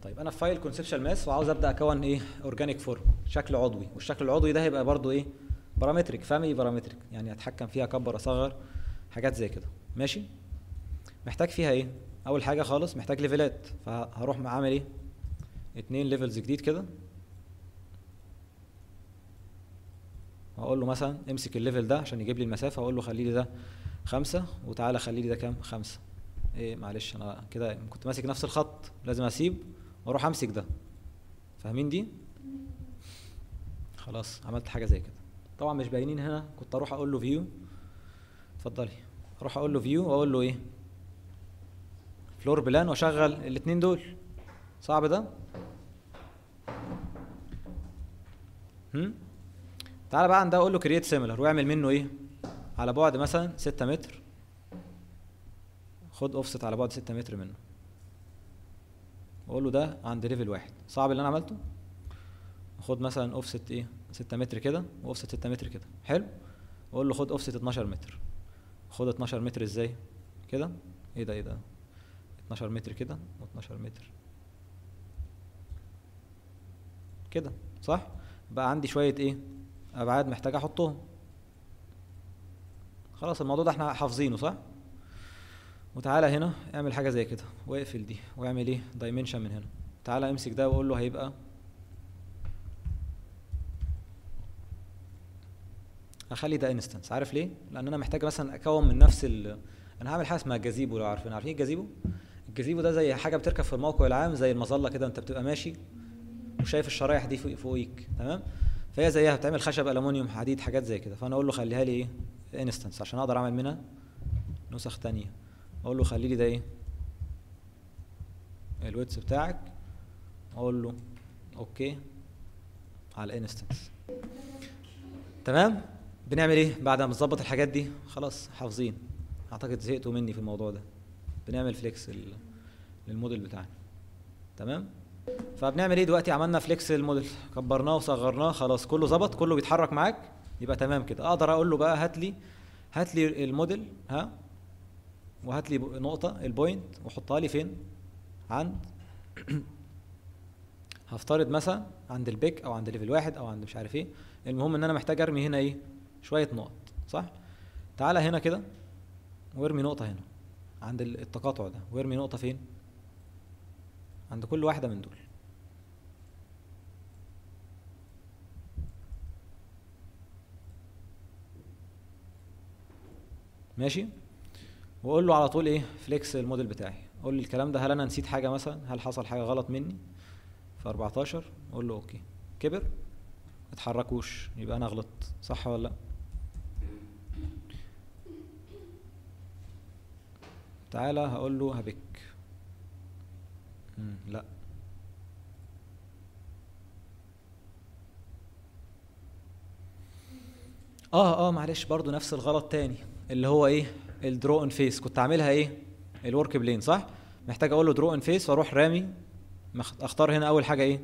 طيب انا في فايل كونسبشال ماس وعاوز ابدا اكون ايه اورجانيك فورم شكل عضوي والشكل العضوي ده هيبقى برضو ايه بارامتريك فاميلي بارامتريك يعني اتحكم فيها اكبر اصغر حاجات زي كده ماشي محتاج فيها ايه اول حاجه خالص محتاج ليفلات فهروح عامل ايه اتنين ليفلز جديد كده هقول له مثلا امسك الليفل ده عشان يجيب لي المسافه هقول له خلي لي ده خمسة وتعالى خلي لي ده كام خمسة ايه معلش انا كده كنت ماسك نفس الخط لازم اسيب واروح امسك ده فاهمين دي خلاص عملت حاجه زي كده طبعا مش باينين هنا كنت اروح اقول له فيو اتفضلي اروح اقول له فيو واقول له ايه فلور بلان واشغل الاثنين دول صعب ده هم تعالى بقى عند ده اقول له كرييت سيميلر واعمل منه ايه على بعد مثلا 6 متر خد اوفست على بعد 6 متر منه واقول له ده عند ليفل واحد صعب اللي انا عملته خد مثلا اوفست ايه 6 متر كده واوفست 6 متر كده حلو واقول له خد اوفست 12 متر خد 12 متر ازاي كده ايه ده ايه ده 12 متر كده و12 متر كده صح بقى عندي شويه ايه ابعاد محتاج احطهم خلاص الموضوع ده احنا حافظينه صح وتعالى هنا اعمل حاجه زي كده واقفل دي واعمل ايه دايمنشن من هنا تعالى امسك ده واقول له هيبقى اخلي ده انستنس عارف ليه لان انا محتاج مثلا اكون من نفس ال انا هعمل حاجه اسمها جازيبو لو عارفين عارفين الجازيبو الجازيبو ده زي حاجه بتركب في الموقع العام زي المظله كده انت بتبقى ماشي وشايف الشرايح دي فوقيك تمام فهي زيها بتعمل خشب الومنيوم حديد حاجات زي كده فانا اقول له خليها لي ايه انستنس عشان اقدر اعمل منها نسخ تانية اقول له خلي لي ده ايه الويتس بتاعك اقول له اوكي على الانستنس تمام بنعمل ايه بعد ما نظبط الحاجات دي خلاص حافظين اعتقد زهقتوا مني في الموضوع ده بنعمل فليكس للموديل بتاعنا تمام فبنعمل ايه دلوقتي عملنا فليكس للموديل كبرناه وصغرناه خلاص كله ظبط كله بيتحرك معاك يبقى تمام كده اقدر اقول له بقى هات لي هات لي الموديل ها وهات لي نقطه البوينت وحطها لي فين عند هفترض مثلا عند البيك او عند ليفل واحد او عند مش عارف ايه المهم ان انا محتاج ارمي هنا ايه شويه نقط صح تعالى هنا كده وارمي نقطه هنا عند التقاطع ده وارمي نقطه فين عند كل واحده من دول ماشي واقول له على طول ايه فليكس الموديل بتاعي قول لي الكلام ده هل انا نسيت حاجه مثلا هل حصل حاجه غلط مني في 14 اقول له اوكي كبر اتحركوش يبقى انا غلطت صح ولا لا تعالى هقول له هبك مم لا اه اه معلش برضو نفس الغلط تاني اللي هو ايه الدرو ان فيس كنت عاملها ايه الورك بلين صح محتاج اقول له درو ان فيس واروح رامي اختار هنا اول حاجه ايه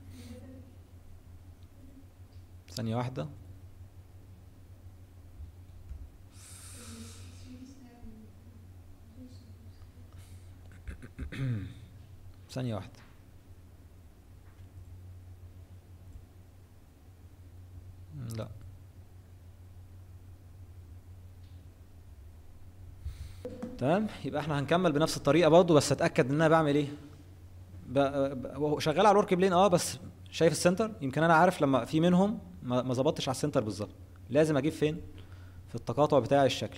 ثانيه واحده ثانيه واحده لا تمام يبقى احنا هنكمل بنفس الطريقه برضه بس اتاكد ان انا بعمل ايه شغال على الورك بلين اه بس شايف السنتر يمكن انا عارف لما في منهم ما ظبطتش على السنتر بالظبط لازم اجيب فين في التقاطع بتاع الشكل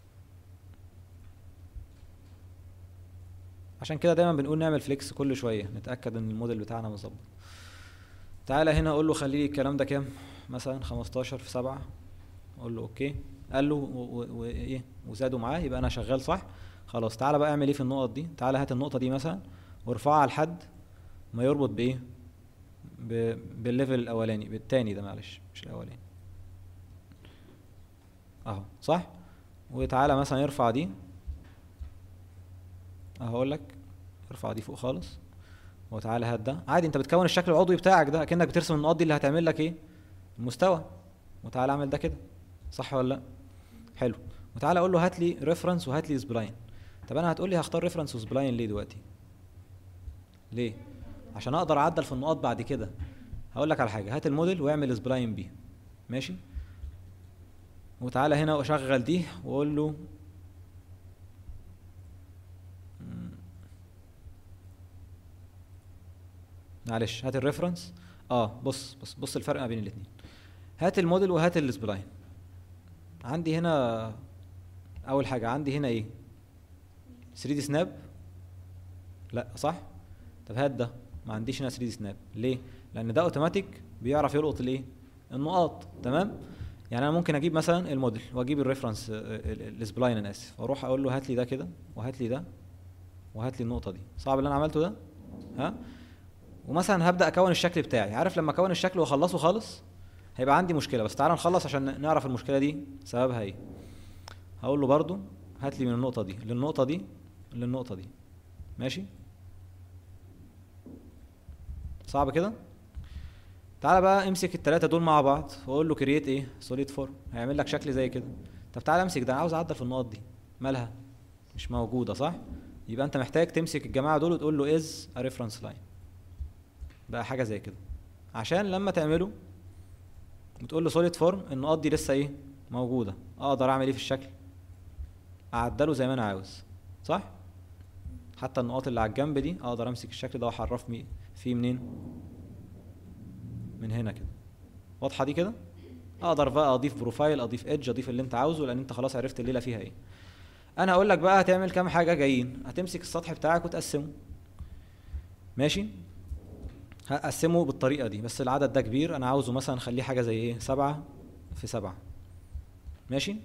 عشان كده دايما بنقول نعمل فليكس كل شويه نتاكد ان الموديل بتاعنا مظبط تعالى هنا اقول له خلي لي الكلام ده كام مثلا 15 في 7 اقول له اوكي قال له وايه وزادوا معاه يبقى انا شغال صح خلاص تعالى بقى اعمل ايه في النقط دي تعالى هات النقطه دي مثلا وارفعها لحد ما يربط بايه بالليفل الاولاني بالتاني ده معلش مش الاولاني اهو صح وتعالى مثلا يرفع دي اهو لك ارفع دي فوق خالص وتعالى هات ده عادي انت بتكون الشكل العضوي بتاعك ده اكنك بترسم النقط دي اللي هتعمل لك ايه المستوى وتعالى اعمل ده كده صح ولا لا حلو وتعالى اقول له هات لي ريفرنس وهات لي سبلاين طب انا هتقول لي هختار ريفرنس وسبلاين ليه دلوقتي ليه عشان اقدر اعدل في النقاط بعد كده هقول لك على حاجه هات الموديل واعمل سبلاين بيه ماشي وتعالى هنا واشغل دي واقول له مم. معلش هات الريفرنس اه بص بص بص الفرق ما بين الاثنين هات الموديل وهات السبلاين عندي هنا اول حاجه عندي هنا ايه 3 دي سناب لا صح طب هات ده ما عنديش هنا 3 دي سناب ليه لان ده اوتوماتيك بيعرف يلقط الايه النقاط تمام يعني انا ممكن اجيب مثلا الموديل واجيب الريفرنس السبلاين انا اسف واروح اقول له هات لي ده كده وهات لي ده وهات لي النقطه دي صعب اللي انا عملته ده ها ومثلا هبدا اكون الشكل بتاعي عارف لما اكون الشكل واخلصه خالص هيبقى عندي مشكله بس تعالى نخلص عشان نعرف المشكله دي سببها ايه هقول له برضو هات لي من النقطه دي للنقطه دي للنقطه دي ماشي صعب كده تعالى بقى امسك الثلاثه دول مع بعض واقول له كرييت ايه سوليد فورم هيعمل لك شكل زي كده طب تعالى امسك ده انا عاوز اعدل في النقط دي مالها مش موجوده صح يبقى انت محتاج تمسك الجماعه دول وتقول له از ا ريفرنس لاين بقى حاجه زي كده عشان لما تعمله وتقول له سوليد فورم النقاط دي لسه ايه موجوده اقدر اعمل ايه في الشكل اعدله زي ما انا عاوز صح حتى النقاط اللي على الجنب دي اقدر امسك الشكل ده واحرف مي- فيه منين من هنا كده واضحه دي كده اقدر بقى اضيف بروفايل اضيف ايدج اضيف اللي انت عاوزه لان انت خلاص عرفت الليله فيها ايه انا هقول لك بقى هتعمل كام حاجه جايين هتمسك السطح بتاعك وتقسمه ماشي هقسمه بالطريقه دي بس العدد ده كبير انا عاوزه مثلا خليه حاجه زي ايه سبعة في سبعة ماشي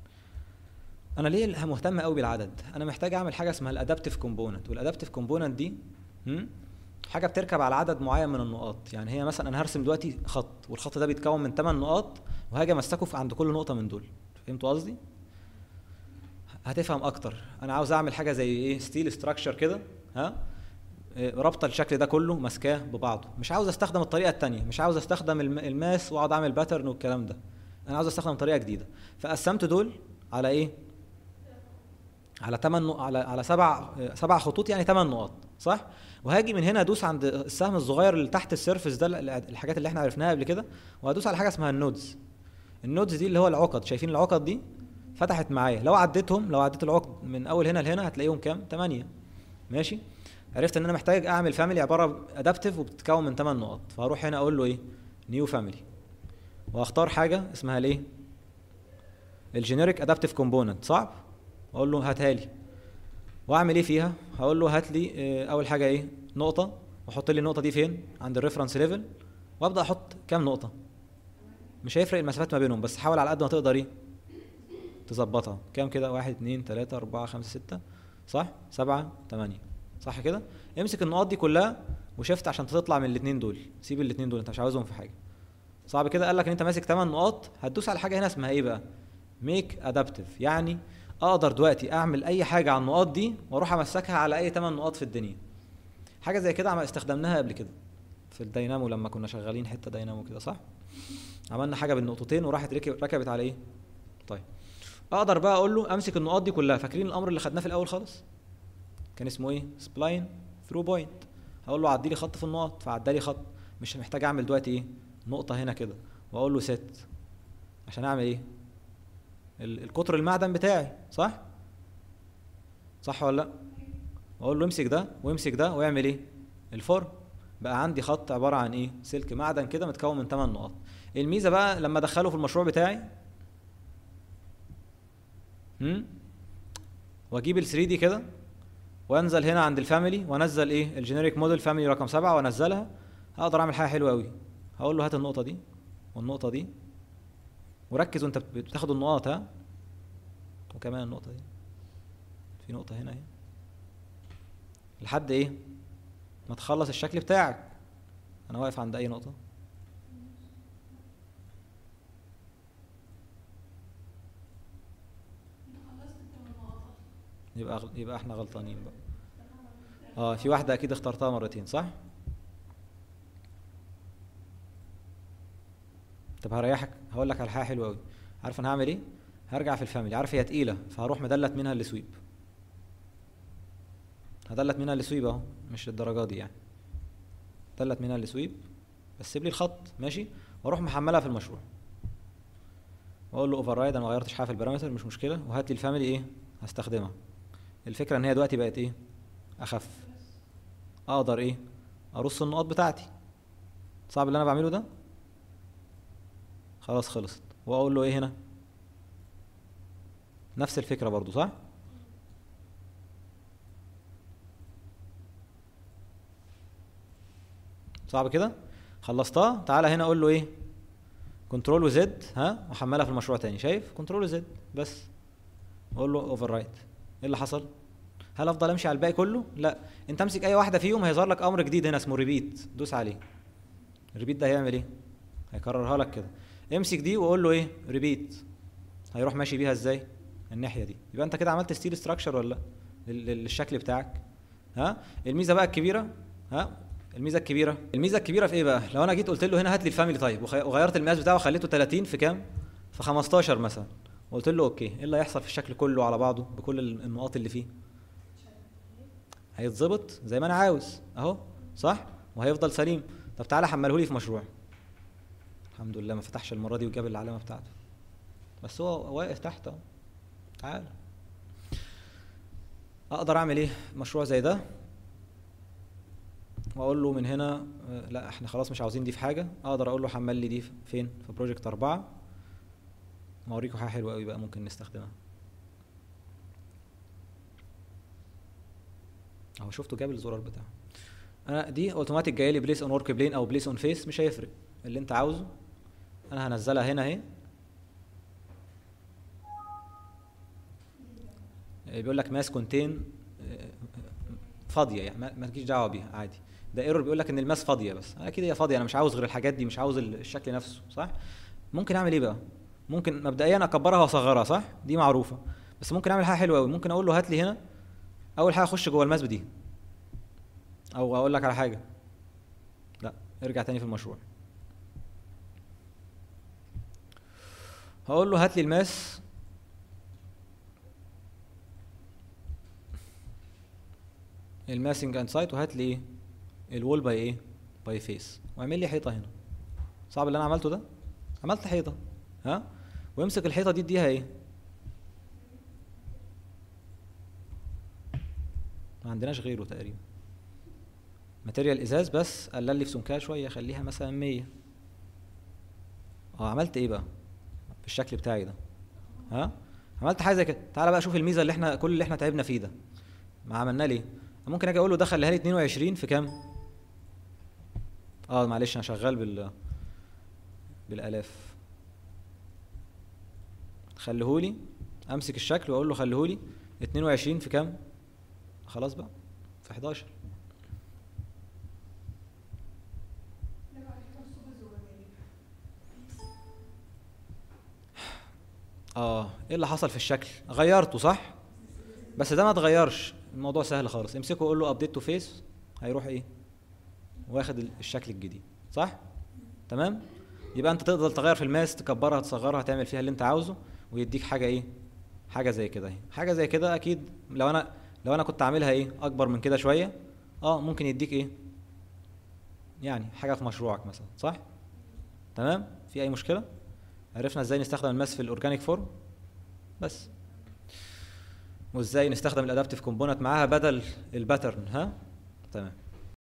انا ليه مهتم قوي بالعدد انا محتاج اعمل حاجه اسمها الادابتيف كومبوننت والادابتيف كومبوننت دي هم؟ حاجه بتركب على عدد معين من النقاط يعني هي مثلا انا هرسم دلوقتي خط والخط ده بيتكون من 8 نقاط وهاجي امسكه في عند كل نقطه من دول فهمتوا قصدي هتفهم اكتر انا عاوز اعمل حاجه زي ايه ستيل ستراكشر كده ها إيه، رابطه الشكل ده كله ماسكاه ببعضه مش عاوز استخدم الطريقه التانية مش عاوز استخدم الم- الماس واقعد اعمل باترن والكلام ده انا عاوز استخدم طريقه جديده فقسمت دول على ايه على 8 على على سبع سبع خطوط يعني 8 نقاط صح وهاجي من هنا ادوس عند السهم الصغير اللي تحت السيرفس ده ال- الحاجات اللي احنا عرفناها قبل كده وهدوس على حاجه اسمها النودز النودز دي اللي هو العقد شايفين العقد دي فتحت معايا لو عديتهم لو عديت العقد من اول هنا لهنا هتلاقيهم كام 8 ماشي عرفت ان انا محتاج اعمل فاميلي عباره ادابتيف وبتتكون من 8 نقط فهروح هنا اقول له ايه نيو فاميلي واختار حاجه اسمها الايه الجينيريك ادابتيف كومبوننت صعب اقول له هاتها لي واعمل ايه فيها هقول له هات لي آه، اول حاجه ايه نقطه واحط لي النقطه دي فين عند الريفرنس ليفل وابدا احط كام نقطه مش هيفرق المسافات ما بينهم بس حاول على قد ما تقدر ايه تظبطها كام كده واحد اتنين تلاتة اربعة خمسة ستة صح سبعة تمانية صح كده امسك النقاط دي كلها وشفت عشان تطلع من الاتنين دول سيب الاتنين دول انت مش عاوزهم في حاجه صعب كده قال لك ان انت ماسك 8 نقاط هتدوس على حاجه هنا اسمها ايه بقى ميك ادابتيف يعني اقدر دلوقتي اعمل اي حاجه على النقاط دي واروح امسكها على اي 8 نقاط في الدنيا حاجه زي كده عم استخدمناها قبل كده في الدينامو لما كنا شغالين حته دينامو كده صح عملنا حاجه بالنقطتين وراحت ركب ركبت على ايه طيب اقدر بقى اقول له امسك النقاط دي كلها فاكرين الامر اللي خدناه في الاول خالص كان اسمه ايه سبلاين ثرو بوينت هقول له عدي لي خط في النقط فعدى لي خط مش محتاج اعمل دلوقتي ايه نقطه هنا كده واقول له ست عشان اعمل ايه ال- القطر المعدن بتاعي صح صح ولا لا واقول له امسك ده وامسك ده واعمل ايه الفرن بقى عندي خط عباره عن ايه سلك معدن كده متكون من 8 نقاط الميزه بقى لما ادخله في المشروع بتاعي هم؟ واجيب ال 3 دي كده وانزل هنا عند الفاميلي وانزل ايه الجينيريك موديل فاميلي رقم سبعة وانزلها هقدر اعمل حاجه حلوه قوي هقول له هات النقطه دي والنقطه دي وركز وانت بت- بتاخد النقاط ها وكمان النقطه دي في نقطه هنا اهي لحد ايه ما تخلص الشكل بتاعك انا واقف عند اي نقطه يبقى غل- يبقى احنا غلطانين بقى اه في واحده اكيد اخترتها مرتين صح طب هريحك هقول لك على حاجه حلوه قوي عارف انا هعمل ايه هرجع في الفاميلي عارف هي تقيله فهروح مدلت منها لسويب هدلت منها لسويب اهو مش للدرجه دي يعني تلت منها السويب بس سيب لي الخط ماشي واروح محملها في المشروع واقول له اوفر رايد انا ما غيرتش حاجه في البارامتر مش مشكله وهات لي الفاميلي ايه هستخدمها الفكره ان هي دلوقتي بقت ايه اخف اقدر ايه ارص النقاط بتاعتي صعب اللي انا بعمله ده خلاص خلصت واقول له ايه هنا نفس الفكره برضو صح صعب كده خلصتها تعالى هنا اقول له ايه كنترول وزد ها وحملها في المشروع تاني شايف كنترول وزد بس اقول له اوفر رايت ايه اللي حصل هل افضل امشي على الباقي كله لا انت امسك اي واحده فيهم هيظهر لك امر جديد هنا اسمه ريبيت دوس عليه الريبيت ده هيعمل ايه هيكررها لك كده امسك دي وقول له ايه ريبيت هيروح ماشي بيها ازاي الناحيه دي يبقى انت كده عملت ستيل ستراكشر ولا لا لل- للشكل بتاعك ها الميزه بقى الكبيره ها الميزه الكبيره الميزه الكبيره في ايه بقى لو انا جيت قلت له هنا هات لي الفاميلي طيب وخ- وغيرت المقاس بتاعه وخليته 30 في كام في 15 مثلا وقلت له اوكي ايه اللي هيحصل في الشكل كله على بعضه بكل ال- النقاط اللي فيه هيتظبط زي ما انا عاوز اهو صح وهيفضل سليم طب تعالى حمله لي في مشروع الحمد لله ما فتحش المره دي وجاب العلامه بتاعته بس هو واقف تحت اهو تعالى اقدر اعمل ايه مشروع زي ده واقول له من هنا آه، لا احنا خلاص مش عاوزين دي في حاجه اقدر اقول له حمل لي دي فين في بروجكت أربعة اوريكم حاجه حلوه قوي بقى ممكن نستخدمها اهو شفتوا جاب الزرار بتاعه انا دي اوتوماتيك جايه لي بليس اون ورك بلين او بليس اون فيس مش هيفرق اللي انت عاوزه انا هنزلها هنا اهي بيقول لك ماس كونتين فاضيه يعني ما ما تجيش دعوه بيها عادي ده ايرور بيقول لك ان الماس فاضيه بس اكيد هي فاضيه انا مش عاوز غير الحاجات دي مش عاوز ال- الشكل نفسه صح ممكن اعمل ايه بقى ممكن مبدئيا اكبرها واصغرها صح دي معروفه بس ممكن اعمل حاجه حلوه قوي ممكن اقول له هات لي هنا اول حاجه اخش جوه الماس دي او اقول لك على حاجه لا ارجع تاني في المشروع هقول له هات لي الماس الماسنج اند سايت وهات لي ايه الوول باي ايه باي فيس واعمل لي حيطه هنا صعب اللي انا عملته ده عملت حيطه ها وامسك الحيطه دي اديها ايه ما عندناش غيره تقريبا ماتيريال ازاز بس قلل لي في سمكها شويه خليها مثلا 100 اه عملت ايه بقى بالشكل بتاعي ده ها عملت حاجه زي كده تعالى بقى شوف الميزه اللي احنا كل اللي احنا تعبنا فيه ده ما عملنا ليه ممكن اجي اقول له ده خليها لي 22 في كام اه معلش انا شغال بال بالالاف خليهولي امسك الشكل واقول له خليهولي 22 في كام خلاص بقى في 11 اه ايه اللي حصل في الشكل غيرته صح بس ده ما اتغيرش الموضوع سهل خالص امسكه وقول له ابديت تو فيس هيروح ايه واخد ال- الشكل الجديد صح تمام يبقى انت تقدر تغير في الماس تكبرها تصغرها تعمل فيها اللي انت عاوزه ويديك حاجه ايه حاجه زي كده اهي حاجه زي كده اكيد لو انا لو انا كنت عاملها ايه اكبر من كده شويه اه ممكن يديك ايه يعني حاجه في مشروعك مثلا صح تمام في اي مشكله عرفنا ازاي نستخدم الماس في الاورجانيك فورم بس وازاي نستخدم الادابتيف كومبوننت معاها بدل الباترن ها تمام